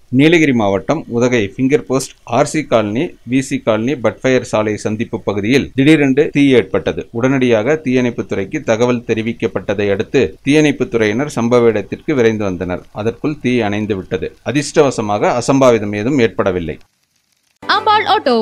நீலகிரி மாவட்டம் Udhagai finger post RC colony VC colony பட்ஃபயர் சாலை சந்திப்பு பகுதியில் திடீரென்று தீ ஏற்பட்டது உடனடியாக தீயணைப்புத் துறைக்கு தகவல் தெரிவிக்கப்பட்டதை அடுத்து தீயணைப்புத் துறையினர் சம்பவ இடத்திற்கு விரைந்து வந்தனர் அதற்குள் தீ அணைந்து விட்டது அதிர்ஷ்டவசமாக அசம்பாவிதம் ஏதும் ஏற்படவில்லை அம்பாள் ஆட்டோ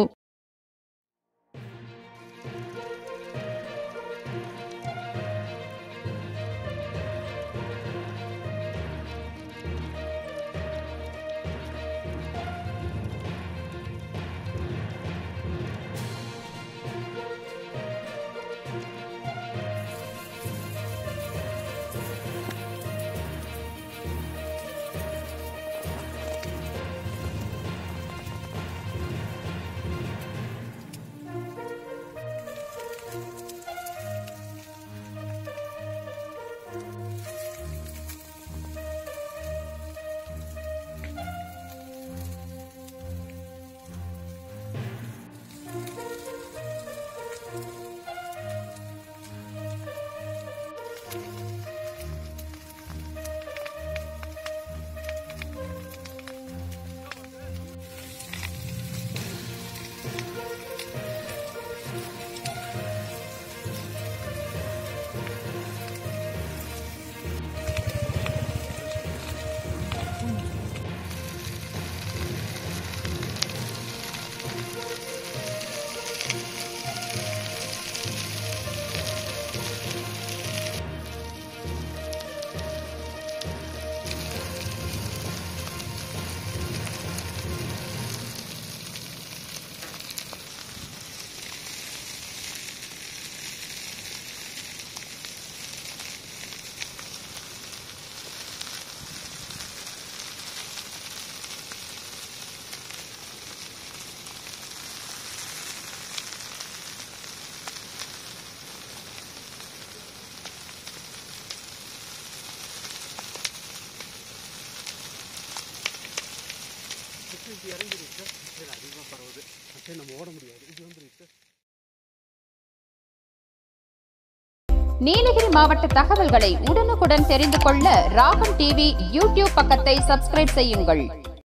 இது இறங்கிருக்கு இதில் அதிகமாக பரவுது சரி நம்ம ஓட முடியாது இது வந்துருக்கு நீலகிரி மாவட்ட தகவல்களை உடனுக்குடன் தெரிந்து கொள்ள ராகம் டிவி யூடியூப் பக்கத்தை சப்ஸ்கிரைப் செய்யுங்கள்